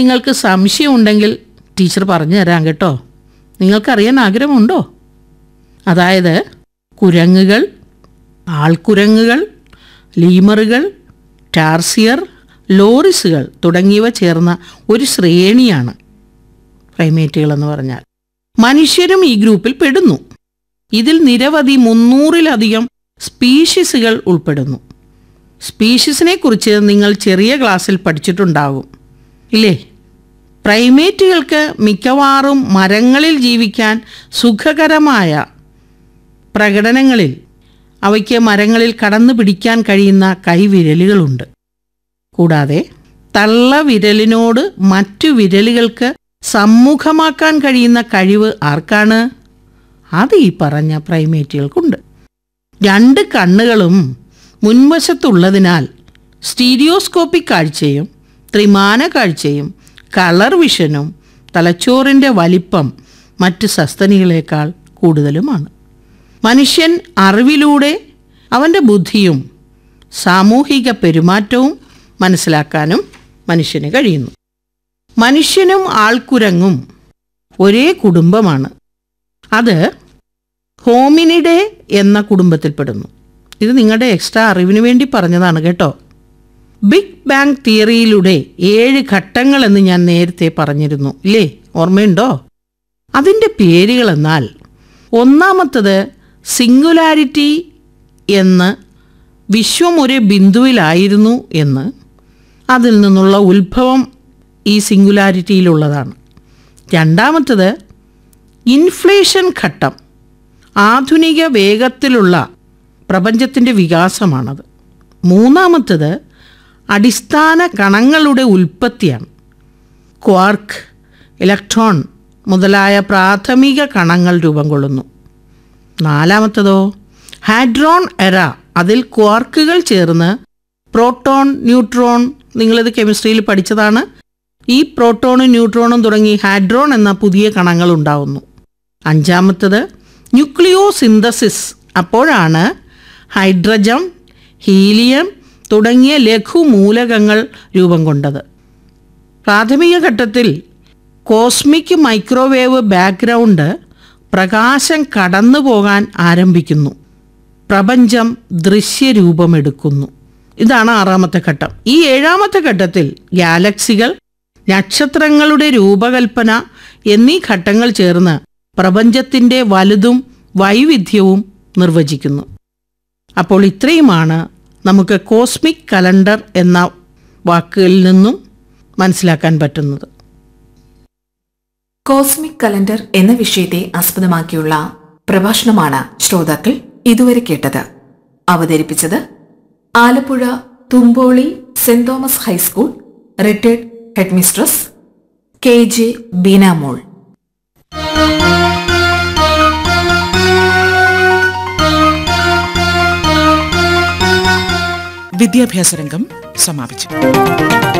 നിങ്ങൾക്ക് സംശയമുണ്ടെങ്കിൽ ടീച്ചർ പറഞ്ഞു തരാം കേട്ടോ നിങ്ങൾക്കറിയാൻ ആഗ്രഹമുണ്ടോ അതായത് കുരങ്ങുകൾ ആൾക്കുരങ്ങുകൾ ലീമറുകൾ ടാർസിയർ ലോറിസുകൾ തുടങ്ങിയവ ചേർന്ന ഒരു ശ്രേണിയാണ് പ്രൈമേറ്റുകൾ എന്ന് പറഞ്ഞാൽ മനുഷ്യരും ഈ ഗ്രൂപ്പിൽ പെടുന്നു ഇതിൽ നിരവധി മുന്നൂറിലധികം സ്പീഷീസുകൾ ഉൾപ്പെടുന്നു സ്പീഷീസിനെ കുറിച്ച് നിങ്ങൾ ചെറിയ ക്ലാസ്സിൽ പഠിച്ചിട്ടുണ്ടാകും ഇല്ലേ പ്രൈമേറ്റുകൾക്ക് മിക്കവാറും മരങ്ങളിൽ ജീവിക്കാൻ സുഖകരമായ പ്രകടനങ്ങളിൽ അവയ്ക്ക് മരങ്ങളിൽ കടന്നു പിടിക്കാൻ കഴിയുന്ന കൈവിരലുകളുണ്ട് കൂടാതെ തള്ളവിരലിനോട് മറ്റു വിരലുകൾക്ക് സമ്മുഖമാക്കാൻ കഴിയുന്ന കഴിവ് ആർക്കാണ് അത് ഈ പറഞ്ഞ പ്രൈമേറ്റുകൾക്കുണ്ട് രണ്ട് കണ്ണുകളും മുൻവശത്തുള്ളതിനാൽ സ്റ്റീരിയോസ്കോപ്പിക് കാഴ്ചയും ത്രിമാന കാഴ്ചയും കളർ വിഷനും തലച്ചോറിൻ്റെ വലിപ്പം മറ്റ് സസ്തനികളേക്കാൾ കൂടുതലുമാണ് മനുഷ്യൻ അറിവിലൂടെ അവൻ്റെ ബുദ്ധിയും സാമൂഹിക പെരുമാറ്റവും മനസ്സിലാക്കാനും മനുഷ്യന് കഴിയുന്നു മനുഷ്യനും ആൾക്കുരങ്ങും ഒരേ കുടുംബമാണ് അത് ഹോമിനിഡെ എന്ന കുടുംബത്തിൽപ്പെടുന്നു ഇത് നിങ്ങളുടെ എക്സ്ട്രാ അറിവിന് വേണ്ടി പറഞ്ഞതാണ് കേട്ടോ ബിഗ് ബാങ് തിയറിയിലൂടെ ഏഴ് ഘട്ടങ്ങൾ എന്ന് ഞാൻ നേരത്തെ പറഞ്ഞിരുന്നു ഇല്ലേ ഓർമ്മയുണ്ടോ അതിൻ്റെ പേരുകളെന്നാൽ ഒന്നാമത്തത് സിംഗുലാരിറ്റി എന്ന് വിശ്വം ഒരു ബിന്ദുവിലായിരുന്നു എന്ന് അതിൽ നിന്നുള്ള ഉത്ഭവം ഈ സിംഗുലാരിറ്റിയിലുള്ളതാണ് രണ്ടാമത്തത് ഇൻഫ്ലേഷൻ ഘട്ടം ആധുനിക വേഗത്തിലുള്ള പ്രപഞ്ചത്തിൻ്റെ വികാസമാണത് മൂന്നാമത്തത് അടിസ്ഥാന കണങ്ങളുടെ ഉൽപ്പത്തിയാണ് ക്വാർക്ക് ഇലക്ട്രോൺ മുതലായ പ്രാഥമിക കണങ്ങൾ രൂപം കൊള്ളുന്നു നാലാമത്തതോ ഹാഡ്രോൺ എറ അതിൽ ക്വാർക്കുകൾ ചേർന്ന് പ്രോട്ടോൺ ന്യൂട്രോൺ നിങ്ങളിത് കെമിസ്ട്രിയിൽ പഠിച്ചതാണ് ഈ പ്രോട്ടോണും ന്യൂട്രോണും തുടങ്ങി ഹാഡ്രോൺ എന്ന പുതിയ കണങ്ങൾ ഉണ്ടാവുന്നു അഞ്ചാമത്തത് ന്യൂക്ലിയോ സിന്തസിസ് അപ്പോഴാണ് ഹൈഡ്രജൻ ഹീലിയം തുടങ്ങിയ ലഘുമൂലകങ്ങൾ രൂപം കൊണ്ടത് പ്രാഥമിക ഘട്ടത്തിൽ കോസ്മിക് മൈക്രോവേവ് ബാക്ക്ഗ്രൗണ്ട് പ്രകാശം കടന്നു പോകാൻ ആരംഭിക്കുന്നു പ്രപഞ്ചം ദൃശ്യരൂപമെടുക്കുന്നു ഇതാണ് ആറാമത്തെ ഘട്ടം ഈ ഏഴാമത്തെ ഘട്ടത്തിൽ ഗാലക്സികൾ നക്ഷത്രങ്ങളുടെ രൂപകൽപ്പന എന്നീ ഘട്ടങ്ങൾ ചേർന്ന് പ്രപഞ്ചത്തിൻ്റെ വലുതും വൈവിധ്യവും നിർവചിക്കുന്നു അപ്പോൾ ഇത്രയുമാണ് നമുക്ക് കോസ്മിക് കലണ്ടർ എന്ന വാക്കുകളിൽ നിന്നും മനസ്സിലാക്കാൻ പറ്റുന്നത് കോസ്മിക് കലണ്ടർ എന്ന വിഷയത്തെ ആസ്പദമാക്കിയുള്ള പ്രഭാഷണമാണ് ശ്രോതാക്കൾ ഇതുവരെ കേട്ടത് അവതരിപ്പിച്ചത് Alappuzha Thumpoly saint Thomas high school retired headmistress K J Beenamol വിദ്യാഭ്യാസ രംഗം സമാപിച്ചു